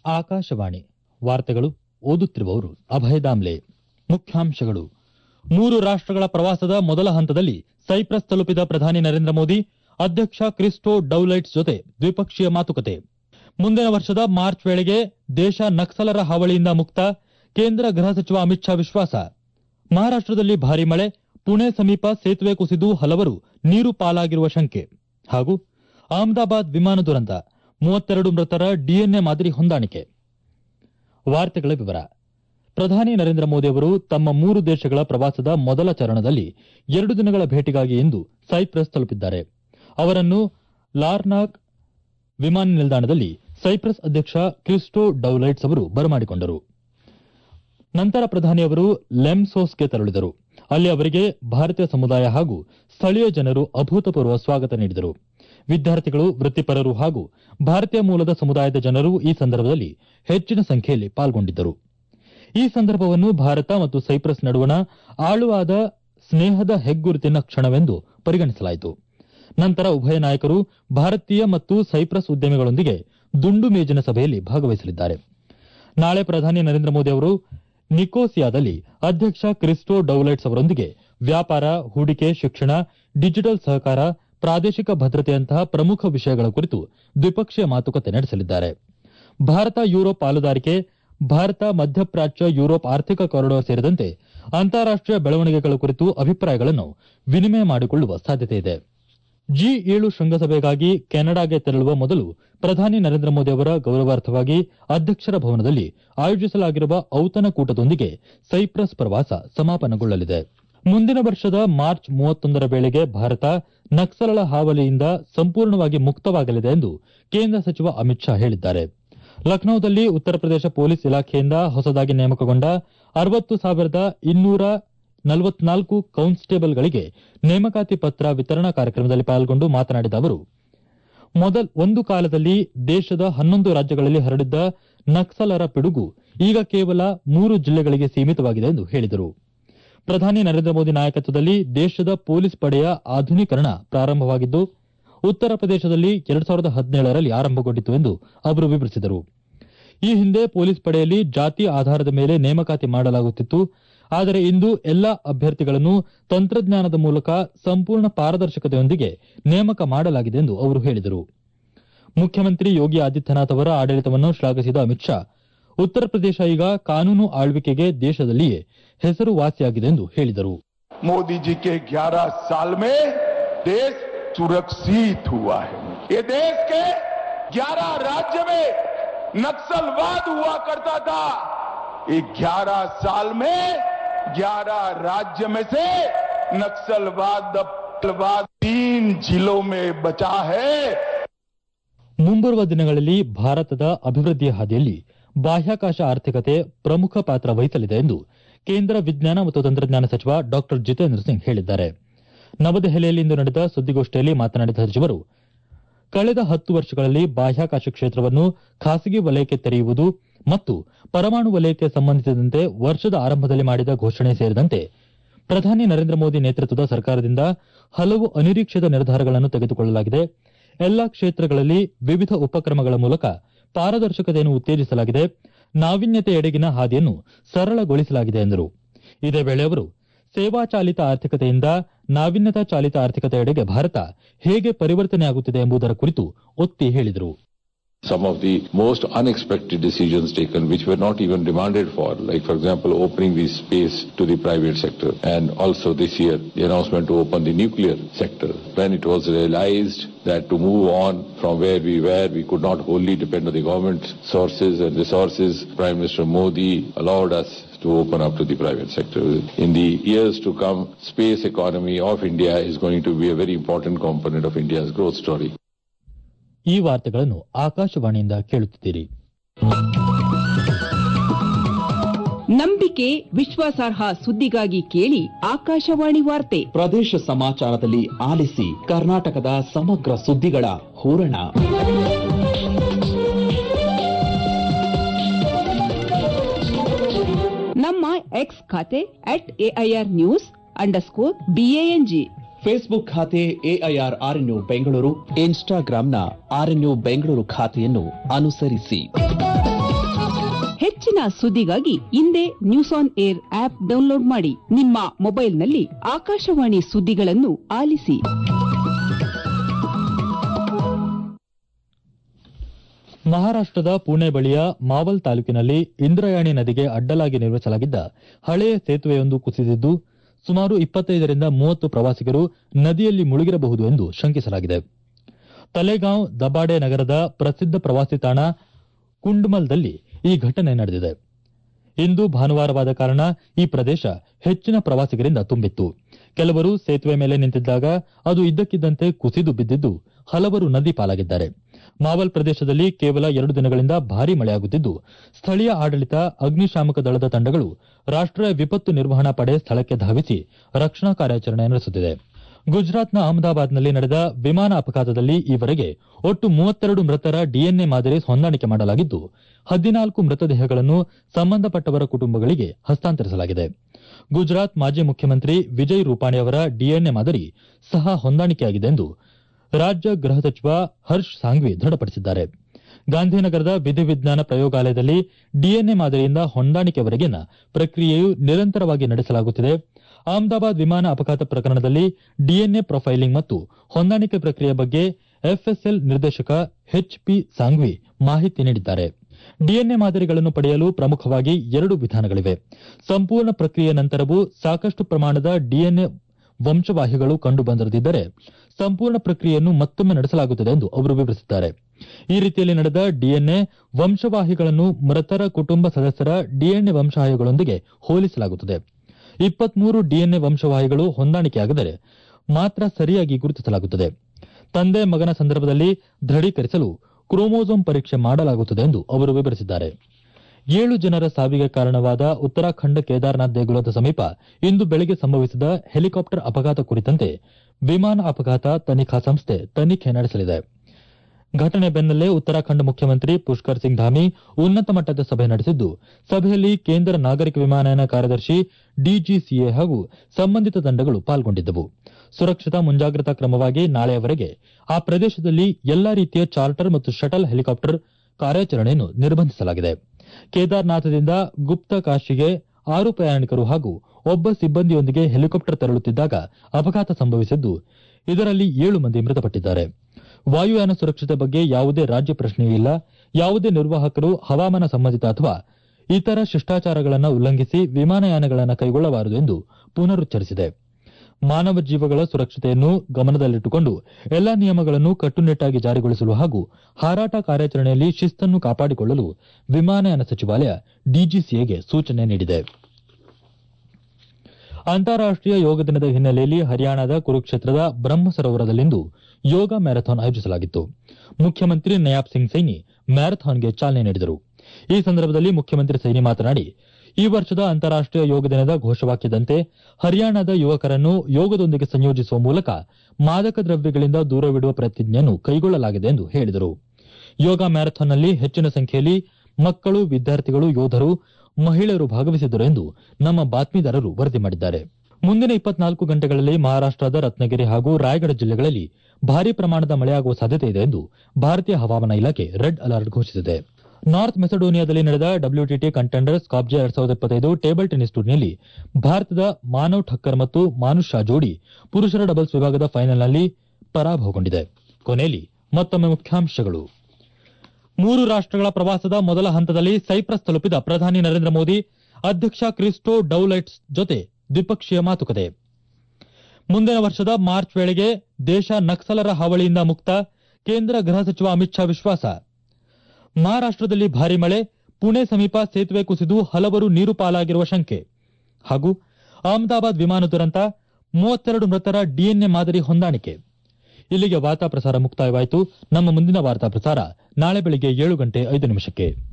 ಆಕಾಶವಾಣಿ ವಾರ್ತೆಗಳು ಓದುತ್ತಿರುವವರು ಅಭಯ ದಾಮ್ಲೆ ಮುಖ್ಯಾಂಶಗಳು ಮೂರು ರಾಷ್ಟಗಳ ಪ್ರವಾಸದ ಮೊದಲ ಹಂತದಲ್ಲಿ ಸೈಪ್ರಸ್ ತಲುಪಿದ ಪ್ರಧಾನಿ ನರೇಂದ್ರ ಮೋದಿ ಅಧ್ಯಕ್ಷ ಕ್ರಿಸ್ಟೋ ಡೌಲೈಟ್ಸ್ ಜೊತೆ ದ್ವಿಪಕ್ಷೀಯ ಮಾತುಕತೆ ಮುಂದಿನ ವರ್ಷದ ಮಾರ್ಚ್ ವೇಳೆಗೆ ದೇಶ ನಕ್ಸಲರ ಹಾವಳಿಯಿಂದ ಮುಕ್ತ ಕೇಂದ್ರ ಗೃಹ ಸಚಿವ ಅಮಿತ್ ಶಾ ವಿಶ್ವಾಸ ಮಹಾರಾಷ್ಟದಲ್ಲಿ ಭಾರೀ ಮಳೆ ಪುಣೆ ಸಮೀಪ ಸೇತುವೆ ಕುಸಿದು ಹಲವರು ನೀರು ಪಾಲಾಗಿರುವ ಶಂಕೆ ಹಾಗೂ ಅಹಮದಾಬಾದ್ ವಿಮಾನ ದುರಂತ ಮೂವತ್ತೆರಡು ಮೃತರ ಡಿಎನ್ಎ ಮಾದರಿ ಹೊಂದಾಣಿಕೆ ವಾರ್ತೆಗಳ ವಿವರ ಪ್ರಧಾನಿ ನರೇಂದ್ರ ಮೋದಿ ಅವರು ತಮ್ಮ ಮೂರು ದೇಶಗಳ ಪ್ರವಾಸದ ಮೊದಲ ಚರಣದಲ್ಲಿ ಎರಡು ದಿನಗಳ ಭೇಟಿಗಾಗಿ ಇಂದು ಸೈಪ್ರಸ್ ತಲುಪಿದ್ದಾರೆ ಅವರನ್ನು ಲಾರ್ನಾಕ್ ವಿಮಾನ ನಿಲ್ದಾಣದಲ್ಲಿ ಸೈಪ್ರಸ್ ಅಧ್ಯಕ್ಷ ಕ್ರಿಸ್ಟೋ ಡೌಲೈಟ್ಸ್ ಅವರು ಬರಮಾಡಿಕೊಂಡರು ನಂತರ ಪ್ರಧಾನಿ ಅವರು ಲೆಮ್ಸೋಸ್ಗೆ ತೆರಳಿದರು ಅಲ್ಲಿ ಅವರಿಗೆ ಭಾರತೀಯ ಸಮುದಾಯ ಹಾಗೂ ಸ್ಥಳೀಯ ಜನರು ಅಭೂತಪೂರ್ವ ಸ್ವಾಗತ ನೀಡಿದರು ವಿದ್ಯಾರ್ಥಿಗಳು ವೃತ್ತಿಪರರು ಹಾಗೂ ಭಾರತೀಯ ಮೂಲದ ಸಮುದಾಯದ ಜನರು ಈ ಸಂದರ್ಭದಲ್ಲಿ ಹೆಚ್ಚಿನ ಸಂಖ್ಯೆಯಲ್ಲಿ ಪಾಲ್ಗೊಂಡಿದ್ದರು ಈ ಸಂದರ್ಭವನ್ನು ಭಾರತ ಮತ್ತು ಸೈಪ್ರಸ್ ನಡುವಣ ಆಳವಾದ ಸ್ನೇಹದ ಹೆಗ್ಗುರುತಿನ ಕ್ಷಣವೆಂದು ಪರಿಗಣಿಸಲಾಯಿತು ನಂತರ ಉಭಯ ನಾಯಕರು ಭಾರತೀಯ ಮತ್ತು ಸೈಪ್ರಸ್ ಉದ್ಯಮಿಗಳೊಂದಿಗೆ ದುಂಡು ಮೇಜಿನ ಸಭೆಯಲ್ಲಿ ಭಾಗವಹಿಸಲಿದ್ದಾರೆ ನಾಳೆ ಪ್ರಧಾನಿ ನರೇಂದ್ರ ಮೋದಿ ಅವರು ನಿಕೋಸಿಯಾದಲ್ಲಿ ಅಧ್ಯಕ್ಷ ಕ್ರಿಸ್ಟೋ ಡೌಲೈಟ್ಸ್ ಅವರೊಂದಿಗೆ ವ್ಯಾಪಾರ ಹೂಡಿಕೆ ಶಿಕ್ಷಣ ಡಿಜಿಟಲ್ ಸಹಕಾರ ಪ್ರಾದೇಶಿಕ ಭದ್ರತೆಯಂತಹ ಪ್ರಮುಖ ವಿಷಯಗಳ ಕುರಿತು ದ್ವಿಪಕ್ಷೀಯ ಮಾತುಕತೆ ನಡೆಸಲಿದ್ದಾರೆ ಭಾರತ ಯುರೋಪ್ ಪಾಲುದಾರಿಕೆ ಭಾರತ ಮಧ್ಯಪ್ರಾಚ್ಯ ಯುರೋಪ್ ಆರ್ಥಿಕ ಕಾರಿಡಾರ್ ಸೇರಿದಂತೆ ಅಂತಾರಾಷ್ಟೀಯ ಬೆಳವಣಿಗೆಗಳ ಕುರಿತು ಅಭಿಪ್ರಾಯಗಳನ್ನು ವಿನಿಮಯ ಮಾಡಿಕೊಳ್ಳುವ ಸಾಧ್ಯತೆಯಿದೆ ಜಿ ಏಳು ಶೃಂಗಸಭೆಗಾಗಿ ಕೆನಡಾಗೆ ತೆರಳುವ ಮೊದಲು ಪ್ರಧಾನಿ ನರೇಂದ್ರ ಮೋದಿ ಅವರ ಗೌರವಾರ್ಥವಾಗಿ ಅಧ್ಯಕ್ಷರ ಭವನದಲ್ಲಿ ಆಯೋಜಿಸಲಾಗಿರುವ ಔತಣಕೂಟದೊಂದಿಗೆ ಸೈಪ್ರಸ್ ಪ್ರವಾಸ ಸಮಾಪನಗೊಳ್ಳಲಿದೆ ಮುಂದಿನ ವರ್ಷದ ಮಾರ್ಚ್ ಮೂವತ್ತೊಂದರ ವೇಳೆಗೆ ಭಾರತ ನಕ್ಸಲಳ ಹಾವಳಿಯಿಂದ ಸಂಪೂರ್ಣವಾಗಿ ಮುಕ್ತವಾಗಲಿದೆ ಎಂದು ಕೇಂದ್ರ ಸಚಿವ ಅಮಿತ್ ಶಾ ಹೇಳಿದ್ದಾರೆ ಲಖನೌದಲ್ಲಿ ಉತ್ತರ ಪ್ರದೇಶ ಪೊಲೀಸ್ ಇಲಾಖೆಯಿಂದ ಹೊಸದಾಗಿ ನೇಮಕಗೊಂಡ ಅರವತ್ತು ಸಾವಿರದ ಇನ್ನೂರ ನಲವತ್ನಾಲ್ಕು ಕಾನ್ಸ್ಟೇಬಲ್ಗಳಿಗೆ ನೇಮಕಾತಿ ಪತ್ರ ವಿತರಣಾ ಕಾರ್ಯಕ್ರಮದಲ್ಲಿ ಪಾಲ್ಗೊಂಡು ಮಾತನಾಡಿದ ಅವರು ಮೊದಲ ಒಂದು ಕಾಲದಲ್ಲಿ ದೇಶದ ಹನ್ನೊಂದು ರಾಜ್ಯಗಳಲ್ಲಿ ಹರಡಿದ್ದ ನಕ್ಸಲರ ಪಿಡುಗು ಈಗ ಕೇವಲ ಮೂರು ಜಿಲ್ಲೆಗಳಿಗೆ ಸೀಮಿತವಾಗಿದೆ ಎಂದು ಹೇಳಿದರು ಪ್ರಧಾನಿ ನರೇಂದ್ರ ಮೋದಿ ನಾಯಕತ್ವದಲ್ಲಿ ದೇಶದ ಪೊಲೀಸ್ ಪಡೆಯ ಆಧುನೀಕರಣ ಪ್ರಾರಂಭವಾಗಿದ್ದು ಉತ್ತರ ಪ್ರದೇಶದಲ್ಲಿ ಎರಡ್ ಸಾವಿರದ ಹದಿನೇಳರಲ್ಲಿ ಆರಂಭಗೊಂಡಿತು ಎಂದು ಅವರು ವಿವರಿಸಿದರು ಈ ಹಿಂದೆ ಪೊಲೀಸ್ ಪಡೆಯಲ್ಲಿ ಜಾತಿ ಆಧಾರದ ಮೇಲೆ ನೇಮಕಾತಿ ಮಾಡಲಾಗುತ್ತಿತ್ತು ಆದರೆ ಇಂದು ಎಲ್ಲಾ ಅಭ್ಯರ್ಥಿಗಳನ್ನು ತಂತ್ರಜ್ಞಾನದ ಮೂಲಕ ಸಂಪೂರ್ಣ ಪಾರದರ್ಶಕತೆಯೊಂದಿಗೆ ನೇಮಕ ಮಾಡಲಾಗಿದೆ ಎಂದು ಅವರು ಹೇಳಿದರು ಮುಖ್ಯಮಂತ್ರಿ ಯೋಗಿ ಆದಿತ್ಯನಾಥ್ ಅವರ ಆಡಳಿತವನ್ನು ಶ್ಲಾಘಿಸಿದ ಅಮಿತ್ ಶಾ ಉತ್ತರ ಪ್ರದೇಶ ಈಗ ಕಾನೂನು ಆಳ್ವಿಕೆಗೆ ದೇಶದಲ್ಲಿಯೇ ಹೆಸರುವಾಸಿಯಾಗಿದೆ ಎಂದು ಹೇಳಿದರು मोदी जी के 11 साल में देश सुरक्षित हुआ है ये देश के 11 राज्य में नक्सलवाद हुआ करता था ये 11 साल में 11 राज्य में से नक्सलवाद नक्सलवाद तीन जिलों में बचा है ಮುಂಬರುವ ದಿನಗಳಲ್ಲಿ ಭಾರತದ ಅಭಿವೃದ್ಧಿಯ ಹಾದಿಯಲ್ಲಿ ಬಾಹ್ಯಾಕಾಶ ಆರ್ಥಿಕತೆ ಪ್ರಮುಖ ಪಾತ್ರ ವಹಿಸಲಿದೆ ಎಂದು ಕೇಂದ್ರ ವಿಜ್ಞಾನ ಮತ್ತು ತಂತ್ರಜ್ಞಾನ ಸಚಿವ ಡಾ ಜಿತೇಂದ್ರ ಸಿಂಗ್ ಹೇಳಿದ್ದಾರೆ ನವದೆಹಲಿಯಲ್ಲಿಂದು ನಡೆದ ಸುದ್ದಿಗೋಷ್ಠಿಯಲ್ಲಿ ಮಾತನಾಡಿದ ಸಚಿವರು ಕಳೆದ ಹತ್ತು ವರ್ಷಗಳಲ್ಲಿ ಬಾಹ್ಯಾಕಾಶ ಕ್ಷೇತ್ರವನ್ನು ಖಾಸಗಿ ವಲಯಕ್ಕೆ ತೆರೆಯುವುದು ಮತ್ತು ಪರಮಾಣು ವಲಯಕ್ಕೆ ಸಂಬಂಧಿಸಿದಂತೆ ವರ್ಷದ ಆರಂಭದಲ್ಲಿ ಮಾಡಿದ ಘೋಷಣೆ ಸೇರಿದಂತೆ ಪ್ರಧಾನಿ ನರೇಂದ್ರ ಮೋದಿ ನೇತೃತ್ವದ ಸರ್ಕಾರದಿಂದ ಹಲವು ಅನಿರೀಕ್ಷಿತ ನಿರ್ಧಾರಗಳನ್ನು ತೆಗೆದುಕೊಳ್ಳಲಾಗಿದೆ ಎಲ್ಲಾ ಕ್ಷೇತ್ರಗಳಲ್ಲಿ ವಿವಿಧ ಉಪಕ್ರಮಗಳ ಮೂಲಕ ಪಾರದರ್ಶಕತೆಯನ್ನು ಉತ್ತೇಜಿಸಲಾಗಿದೆ ನಾವೀನ್ಯತೆಯೆಡೆಗಿನ ಹಾದಿಯನ್ನು ಸರಳಗೊಳಿಸಲಾಗಿದೆ ಎಂದರು ಇದೇ ವೇಳೆ ಅವರು ಸೇವಾ ಚಾಲಿತ ಆರ್ಥಿಕತೆಯಿಂದ ನಾವೀನ್ಯತಾ ಚಾಲಿತ ಆರ್ಥಿಕತೆಯೆಡೆಗೆ ಭಾರತ ಹೇಗೆ ಪರಿವರ್ತನೆಯಾಗುತ್ತಿದೆ ಎಂಬುದರ ಕುರಿತು ಒತ್ತಿ ಹೇಳಿದರು some of the most unexpected decisions taken which were not even demanded for, like for example opening the space to the private sector and also this year the announcement to open the nuclear sector. When it was realized that to move on from where we were, we could not wholly depend on the government sources and resources, Prime Minister Modi allowed us to open up to the private sector. In the years to come, space economy of India is going to be a very important component of India's growth story. ಈ ವಾರ್ತೆಗಳನ್ನು ಆಕಾಶವಾಣಿಯಿಂದ ಕೇಳುತ್ತಿದ್ದೀರಿ ನಂಬಿಕೆ ವಿಶ್ವಾಸಾರ್ಹ ಸುದ್ದಿಗಾಗಿ ಕೇಳಿ ಆಕಾಶವಾಣಿ ವಾರ್ತೆ ಪ್ರದೇಶ ಸಮಾಚಾರದಲ್ಲಿ ಆಲಿಸಿ ಕರ್ನಾಟಕದ ಸಮಗ್ರ ಸುದ್ದಿಗಳ ಹೂರಣ ನಮ್ಮ ಎಕ್ಸ್ ಖಾತೆ at AIR news underscore B A N G Facebook ಖಾತೆ ಎಐಆರ್ ಆರ್ಎನ್ಯು ಬೆಂಗಳೂರು ಇನ್ಸ್ಟಾಗ್ರಾಂನ ಆರ್ಎನ್ಯು ಬೆಂಗಳೂರು ಖಾತೆಯನ್ನು ಅನುಸರಿಸಿ ಸುದ್ದಿಗಾಗಿ ಹಿಂದೆ news on air app download ಮಾಡಿ ನಿಮ್ಮ ಮೊಬೈಲ್ನಲ್ಲಿ ಆಕಾಶವಾಣಿ ಸುದ್ದಿಗಳನ್ನು ಆಲಿಸಿ ಮಹಾರಾಷ್ಟದ ಪುಣೆ ಬಳಿಯ ಮಾವಲ್ ತಾಲೂಕಿನಲ್ಲಿ ಇಂದ್ರಾಯಣಿ ನದಿಗೆ ಅಡ್ಡಲಾಗಿ ನಿರ್ಮಿಸಲಾಗಿದ್ದ ಹಳೆಯ ಸೇತುವೆಯೊಂದು ಕುಸಿದಿದ್ದು ಸುಮಾರು ಇಪ್ಪತ್ತೈದರಿಂದ ಮೂವತ್ತು ಪ್ರವಾಸಿಗರು ನದಿಯಲ್ಲಿ ಮುಳುಗಿರಬಹುದು ಎಂದು ಶಂಕಿಸಲಾಗಿದೆ ತಲೆಗಾಂವ್ ದಬಾಡೆ ನಗರದ ಪ್ರಸಿದ್ಧ ಪ್ರವಾಸಿ ತಾಣ ಕುಂಡ್ಮಲ್ದಲ್ಲಿ ಈ ಘಟನೆ ನಡೆದಿದೆ ಇಂದು ಭಾನುವಾರವಾದ ಕಾರಣ ಈ ಪ್ರದೇಶ ಹೆಚ್ಚಿನ ಪ್ರವಾಸಿಗರಿಂದ ತುಂಬಿತ್ತು ಕೆಲವರು ಸೇತುವೆ ಮೇಲೆ ನಿಂತಿದ್ದಾಗ ಅದು ಇದ್ದಕ್ಕಿದ್ದಂತೆ ಕುಸಿದು ಬಿದ್ದಿದ್ದು ಹಲವರು ನದಿ ಪಾಲಾಗಿದ್ದಾರೆ ಮಾವಲ್ ಪ್ರದೇಶದಲ್ಲಿ ಕೇವಲ ಎರಡು ದಿನಗಳಿಂದ ಭಾರೀ ಮಳೆಯಾಗುತ್ತಿದ್ದು ಸ್ಥಳೀಯ ಆಡಳಿತ ಅಗ್ನಿಶಾಮಕ ದಳದ ತಂಡಗಳು ರಾಷ್ಟೀಯ ವಿಪತ್ತು ನಿರ್ವಹಣಾ ಪಡೆ ಸ್ಥಳಕ್ಕೆ ಧಾವಿಸಿ ರಕ್ಷಣಾ ಕಾರ್ಯಾಚರಣೆ ನಡೆಸುತ್ತಿದೆ ಗುಜರಾತ್ನ ಅಹಮದಾಬಾದ್ನಲ್ಲಿ ನಡೆದ ವಿಮಾನ ಅಪಘಾತದಲ್ಲಿ ಈವರೆಗೆ ಒಟ್ಟು ಮೂವತ್ತೆರಡು ಮೃತರ ಡಿಎನ್ಎ ಮಾದರಿ ಹೊಂದಾಣಿಕೆ ಮಾಡಲಾಗಿದ್ದು ಹದಿನಾಲ್ಕು ಮೃತದೇಹಗಳನ್ನು ಸಂಬಂಧಪಟ್ಟವರ ಕುಟುಂಬಗಳಿಗೆ ಹಸ್ತಾಂತರಿಸಲಾಗಿದೆ ಗುಜರಾತ್ ಮಾಜಿ ಮುಖ್ಯಮಂತ್ರಿ ವಿಜಯ್ ರೂಪಾಣಿ ಅವರ ಡಿಎನ್ಎ ಮಾದರಿ ಸಹ ಹೊಂದಾಣಿಕೆಯಾಗಿದೆ ಎಂದು ರಾಜ್ಯ ಗೃಹ ಸಚಿವ ಹರ್ಷ್ ಸಾಂಘ್ವಿ ದೃಢಪಡಿಸಿದ್ದಾರೆ ಗಾಂಧಿನಗರದ ವಿಧಿವಿಜ್ಞಾನ ಪ್ರಯೋಗಾಲಯದಲ್ಲಿ ಡಿಎನ್ಎ ಮಾದರಿಯಿಂದ ಹೊಂದಾಣಿಕೆವರೆಗಿನ ಪ್ರಕ್ರಿಯೆಯು ನಿರಂತರವಾಗಿ ನಡೆಸಲಾಗುತ್ತಿದೆ ಅಹಮದಾಬಾದ್ ವಿಮಾನ ಅಪಘಾತ ಪ್ರಕರಣದಲ್ಲಿ ಡಿಎನ್ಎ ಪ್ರೊಫೈಲಿಂಗ್ ಮತ್ತು ಹೊಂದಾಣಿಕೆ ಪ್ರಕ್ರಿಯೆ ಬಗ್ಗೆ ಎಫ್ಎಸ್ಎಲ್ ನಿರ್ದೇಶಕ ಎಚ್ ಪಿ ಸಾಂಘ್ವಿ ಮಾಹಿತಿ ನೀಡಿದ್ದಾರೆ ಡಿಎನ್ಎ ಮಾದರಿಗಳನ್ನು ಪಡೆಯಲು ಪ್ರಮುಖವಾಗಿ ಎರಡು ವಿಧಾನಗಳಿವೆ ಸಂಪೂರ್ಣ ಪ್ರಕ್ರಿಯೆ ನಂತರವೂ ಸಾಕಷ್ಟು ಪ್ರಮಾಣದ ಡಿಎನ್ಎ ವಂಶವಾಹಿಗಳು ಕಂಡುಬಂದಿರದಿದ್ದರೆ ಸಂಪೂರ್ಣ ಪ್ರಕ್ರಿಯೆಯನ್ನು ಮತ್ತೊಮ್ಮೆ ನಡೆಸಲಾಗುತ್ತದೆ ಎಂದು ಅವರು ವಿವರಿಸಿದ್ದಾರೆ ಈ ರೀತಿಯಲ್ಲಿ ನಡೆದ ಡಿಎನ್ಎ ವಂಶವಾಹಿಗಳನ್ನು ಮೃತರ ಕುಟುಂಬ ಸದಸ್ಯರ ಡಿಎನ್ಎ ವಂಶವಾಹಿಗಳೊಂದಿಗೆ ಹೋಲಿಸಲಾಗುತ್ತದೆ ಇಪ್ಪತ್ಮೂರು ಡಿಎನ್ಎ ವಂಶವಾಹಿಗಳು ಹೊಂದಾಣಿಕೆಯಾಗದರೆ ಮಾತ್ರ ಸರಿಯಾಗಿ ಗುರುತಿಸಲಾಗುತ್ತದೆ ತಂದೆ ಮಗನ ಸಂದರ್ಭದಲ್ಲಿ ದೃಢೀಕರಿಸಲು ಕ್ರೋಮೋಸೋಮ್ ಪರೀಕ್ಷೆ ಮಾಡಲಾಗುತ್ತದೆ ಎಂದು ಅವರು ವಿವರಿಸಿದ್ದಾರೆ ಏಳು ಜನರ ಸಾವಿಗೆ ಕಾರಣವಾದ ಉತ್ತರಾಖಂಡ ಕೇದಾರ್ನಾಥ್ ದೇಗುಲದ ಸಮೀಪ ಇಂದು ಬೆಳಗ್ಗೆ ಸಂಭವಿಸಿದ ಹೆಲಿಕಾಪ್ಟರ್ ಅಪಘಾತ ಕುರಿತಂತೆ ವಿಮಾನ ಅಪಘಾತ ತನಿಖಾ ಸಂಸ್ಥೆ ತನಿಖೆ ನಡೆಸಲಿದೆ ಘಟನೆ ಬೆನ್ನಲ್ಲೇ ಉತ್ತರಾಖಂಡ ಮುಖ್ಯಮಂತ್ರಿ ಪುಷ್ಕರ್ ಸಿಂಗ್ ಧಾಮಿ ಉನ್ನತ ಮಟ್ಟದ ಸಭೆ ನಡೆಸಿದ್ದು ಸಭೆಯಲ್ಲಿ ಕೇಂದ್ರ ನಾಗರಿಕ ವಿಮಾನಯಾನ ಕಾರ್ಯದರ್ಶಿ ಡಿಜಿಸಿಎ ಹಾಗೂ ಸಂಬಂಧಿತ ತಂಡಗಳು ಪಾಲ್ಗೊಂಡಿದ್ದವು ಸುರಕ್ಷತಾ ಮುಂಜಾಗ್ರತಾ ಕ್ರಮವಾಗಿ ನಾಳೆಯವರೆಗೆ ಆ ಪ್ರದೇಶದಲ್ಲಿ ಎಲ್ಲಾ ರೀತಿಯ ಚಾರ್ಟರ್ ಮತ್ತು ಶಟಲ್ ಹೆಲಿಕಾಪ್ಟರ್ ಕಾರ್ಯಾಚರಣೆಯನ್ನು ನಿರ್ಬಂಧಿಸಲಾಗಿದೆ ಕೇದಾರ್ನಾಥದಿಂದ ಗುಪ್ತ ಕಾಶಿಗೆ ಆರು ಪ್ರಯಾಣಿಕರು ಹಾಗೂ ಒಬ್ಬ ಸಿಬ್ಬಂದಿಯೊಂದಿಗೆ ಹೆಲಿಕಾಪ್ಟರ್ ತೆರಳುತ್ತಿದ್ದಾಗ ಅಪಘಾತ ಸಂಭವಿಸಿದ್ದು ಇದರಲ್ಲಿ ಏಳು ಮಂದಿ ಮೃತಪಟ್ಟಿದ್ದಾರೆ ವಾಯುಯಾನ ಸುರಕ್ಷತೆ ಬಗ್ಗೆ ಯಾವುದೇ ರಾಜ್ಯ ಪ್ರಶ್ನೆಯೂ ಇಲ್ಲ ಯಾವುದೇ ನಿರ್ವಾಹಕರು ಹವಾಮಾನ ಸಂಬಂಧಿತ ಅಥವಾ ಇತರ ಶಿಷ್ಟಾಚಾರಗಳನ್ನು ಉಲ್ಲಂಘಿಸಿ ವಿಮಾನಯಾನಗಳನ್ನು ಕೈಗೊಳ್ಳಬಾರದು ಎಂದು ಪುನರುಚ್ಚರಿಸಿದೆ ಮಾನವ ಜೀವಗಳ ಸುರಕ್ಷತೆಯನ್ನು ಗಮನದಲ್ಲಿಟ್ಟುಕೊಂಡು ಎಲ್ಲಾ ನಿಯಮಗಳನ್ನು ಕಟ್ಟುನಿಟ್ಟಾಗಿ ಜಾರಿಗೊಳಿಸಲು ಹಾಗೂ ಹಾರಾಟ ಕಾರ್ಯಾಚರಣೆಯಲ್ಲಿ ಶಿಸ್ತನ್ನು ಕಾಪಾಡಿಕೊಳ್ಳಲು ವಿಮಾನಯಾನ ಸಚಿವಾಲಯ ಡಿಜಿಸಿಎಗೆ ಸೂಚನೆ ನೀಡಿದೆ ಅಂತಾರಾಷ್ಟೀಯ ಯೋಗ ದಿನದ ಹಿನ್ನೆಲೆಯಲ್ಲಿ ಹರಿಯಾಣದ ಕುರುಕ್ಷೇತ್ರದ ಬ್ರಹ್ಮ ಸರೋವರದಲ್ಲಿಂದು ಯೋಗ ಮ್ಯಾರಥಾನ್ ಆಯೋಜಿಸಲಾಗಿತ್ತು ಮುಖ್ಯಮಂತ್ರಿ ನಯಾಬ್ ಸಿಂಗ್ ಸೈನಿ ಮ್ಯಾರಥಾನ್ಗೆ ಚಾಲನೆ ನೀಡಿದರು ಈ ಸಂದರ್ಭದಲ್ಲಿ ಮುಖ್ಯಮಂತ್ರಿ ಸೈನಿ ಮಾತನಾಡಿ ಈ ವರ್ಷದ ಅಂತಾರಾಷ್ಟೀಯ ಯೋಗ ದಿನದ ಘೋಷವಾಕ್ಯದಂತೆ ಹರಿಯಾಣದ ಯುವಕರನ್ನು ಯೋಗದೊಂದಿಗೆ ಸಂಯೋಜಿಸುವ ಮೂಲಕ ಮಾದಕ ದ್ರವ್ಯಗಳಿಂದ ದೂರವಿಡುವ ಪ್ರತಿಜ್ಞೆಯನ್ನು ಕೈಗೊಳ್ಳಲಾಗಿದೆ ಎಂದು ಹೇಳಿದರು ಯೋಗ ಮ್ಯಾರಥಾನ್ನಲ್ಲಿ ಹೆಚ್ಚಿನ ಸಂಖ್ಯೆಯಲ್ಲಿ ಮಕ್ಕಳು ವಿದ್ಯಾರ್ಥಿಗಳು ಯೋಧರು ಮಹಿಳೆಯರು ಭಾಗವಹಿಸಿದ್ದರು ಎಂದು ನಮ್ಮ ಬಾತ್ಮೀದಾರರು ವರದಿ ಮಾಡಿದ್ದಾರೆ ಮುಂದಿನ ಇಪ್ಪತ್ನಾಲ್ಕು ಗಂಟೆಗಳಲ್ಲಿ ಮಹಾರಾಷ್ಟದ ರತ್ನಗಿರಿ ಹಾಗೂ ರಾಯಗಢ ಜಿಲ್ಲೆಗಳಲ್ಲಿ ಭಾರೀ ಪ್ರಮಾಣದ ಮಳೆಯಾಗುವ ಸಾಧ್ಯತೆ ಇದೆ ಎಂದು ಭಾರತೀಯ ಹವಾಮಾನ ಇಲಾಖೆ ರೆಡ್ ಅಲರ್ಟ್ ಘೋಷಿಸಿದೆ ನಾರ್ತ್ ಮೆಸಡೋನಿಯಾದಲ್ಲಿ ನಡೆದ ಡಬ್ಲ್ಯೂಟಿಟಿ ಕಂಟೆಂಡರ್ಸ್ ಕಾಬ್ಜೆ ಎರಡ್ ಸಾವಿರದ ಇಪ್ಪತ್ತೈದು ಟೇಬಲ್ ಟೆನ್ನಿಸ್ ಟೂರ್ನಿಯಲ್ಲಿ ಭಾರತದ ಮಾನವ್ ಠಕ್ಕರ್ ಮತ್ತು ಮಾನುಷ್ ಶಾ ಜೋಡಿ ಪುರುಷರ ಡಬಲ್ಸ್ ವಿಭಾಗದ ಫೈನಲ್ನಲ್ಲಿ ಪರಾಭವಗೊಂಡಿದೆ ಕೊನೆಯಲ್ಲಿ ಮತ್ತೊಮ್ಮೆ ಮುಖ್ಯಾಂಶಗಳು ಮೂರು ರಾಷ್ಟಗಳ ಪ್ರವಾಸದ ಮೊದಲ ಹಂತದಲ್ಲಿ ಸೈಪ್ರಸ್ ತಲುಪಿದ ಪ್ರಧಾನಿ ನರೇಂದ್ರ ಮೋದಿ ಅಧ್ಯಕ್ಷ ಕ್ರಿಸ್ಟೋ ಡೌಲೈಟ್ಸ್ ಜೊತೆ ದ್ವಿಪಕ್ಷೀಯ ಮಾತುಕತೆ ಮುಂದಿನ ವರ್ಷದ ಮಾರ್ಚ್ ವೇಳೆಗೆ ದೇಶ ನಕ್ಸಲರ ಹಾವಳಿಯಿಂದ ಮುಕ್ತ ಕೇಂದ್ರ ಗೃಹ ಸಚಿವ ಅಮಿತ್ ಶಾ ವಿಶ್ವಾಸ ಮಹಾರಾಷ್ಟದಲ್ಲಿ ಭಾರೀ ಮಳೆ ಪುಣೆ ಸಮೀಪ ಸೇತುವೆ ಕುಸಿದು ಹಲವರು ನೀರು ಪಾಲಾಗಿರುವ ಶಂಕೆ ಹಾಗೂ ಅಹಮದಾಬಾದ್ ವಿಮಾನ ದುರಂತ ಮೂವತ್ತೆರಡು ಮೃತರ ಡಿಎನ್ಎ ಮಾದರಿ ಹೊಂದಾಣಿಕೆ ಇಲ್ಲಿಗೆ ವಾರ್ತಾ ಪ್ರಸಾರ ಮುಕ್ತಾಯವಾಯಿತು ನಮ್ಮ ಮುಂದಿನ ವಾರ್ತಾ ಪ್ರಸಾರ ನಾಳೆ ಬೆಳಿಗ್ಗೆ ಏಳು ಗಂಟೆ ಐದು ನಿಮಿಷಕ್ಕೆ